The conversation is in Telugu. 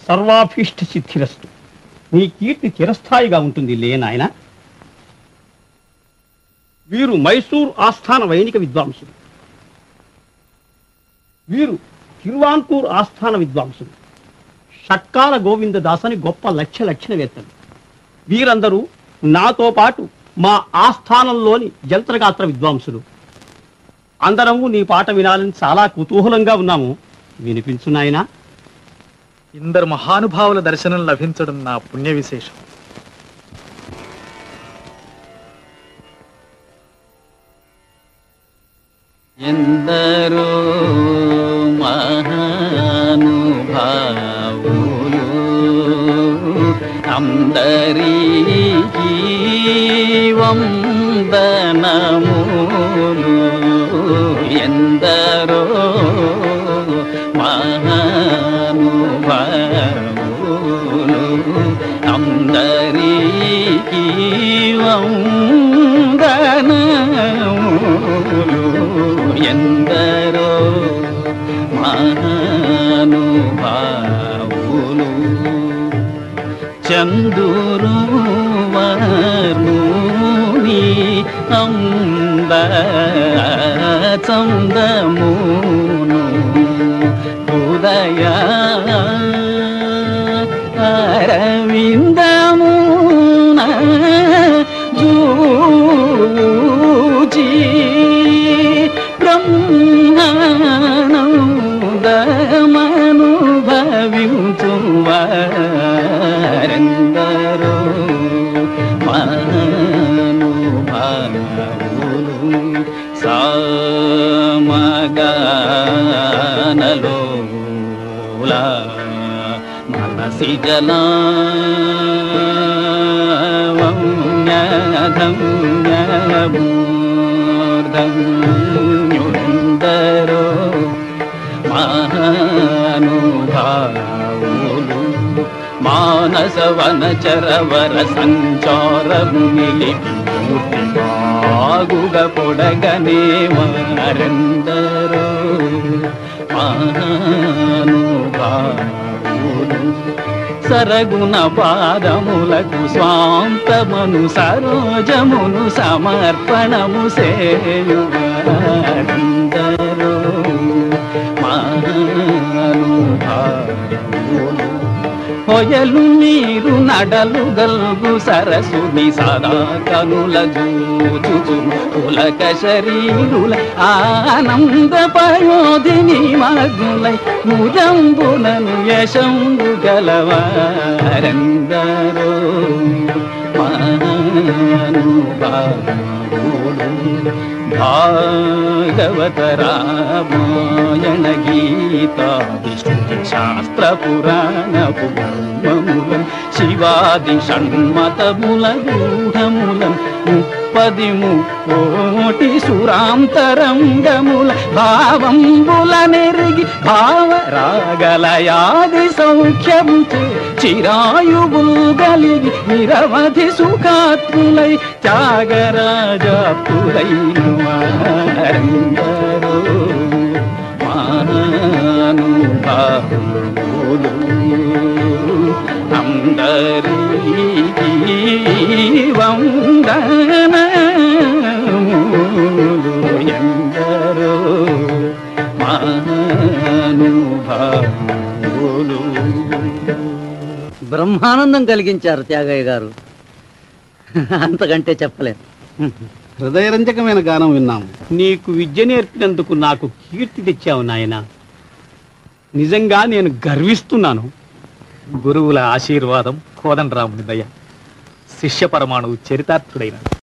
సర్వాభీష్ట సిద్ధిరస్తు నీ కీర్తి చిరస్థాయిగా ఉంటుంది లే నాయన వీరు మైసూర్ ఆస్థాన వైణిక విద్వాంసులు వీరు తిరువాన్కూర్ ఆస్థాన విద్వాంసులు షట్కాల గోవిందదాసని గొప్ప లక్ష్య లక్షణవేత్తలు వీరందరూ నాతో పాటు మా ఆస్థానంలోని జంత్రగాత్ర విద్వాంసులు అందరము నీ పాట వినాలని చాలా కుతూహలంగా ఉన్నాము వినిపించు నాయనా ఇందరు మహానుభావుల దర్శనం లభించడం నా పుణ్య విశేషం ఎందరో మహానుభావులు అందరికీ వందనములు ఎందరో మహానుభావులు అందరికీ వందనములు ఎందరో మహానుభావులు చందురు వర్ణుని అంద చందమును హృదయ అరవిందమున జూచి బ్రహ్మానందమనుభవించు వారెందరో మహానుభావులు సమగానలోలా మనసి జలా ధన్యుందరో మహానుభావులు మానస వనచరవర సంచారము నిలిపి మూర్తి బాగుగ పొడగనే వారెందరో మహానుభావులు సరగుణ పాదములకు స్వాంతమును సరోజమును సమర్పణము సేయువారందరూ మహానుభావులు పొయలు నీరు నడలు గల్గు సరసుని సదా కనుల జూచుచు పులక శరీరుల ఆనంద పయోధిని మగ్నులై ముదంబునను యశంబు గలవారందరో మహానుభావులు భాగవత రామాయణ గీత విష్ణు శాస్త్ర పురాణపు బ్రహ్మములం శివాది షణ్మతముల గూఢములం ముప్పది ముక్కోటి సురాంతరంగముల భావంబుల నెరిగి భావ రాగలయాది సౌఖ్యము చిరాయువుల్ గలిగి నిరవధి సుఖాత్ములై త్యాగరాజాతులైన వారందరూ మానుభావులు అందరికీ వందనములు ఎందరో మానుభావులు బ్రహ్మానందం కలిగించారు త్యాగయ్య గారు అంతకంటే చెప్పలేను హృదయరంజకమైన గానం విన్నాము నీకు విద్య నేర్పినందుకు నాకు కీర్తి తెచ్చావు నాయన నిజంగా నేను గర్విస్తున్నాను గురువుల ఆశీర్వాదం కోదండరాముని దయ శిష్య పరమాణువు చరితార్థుడైన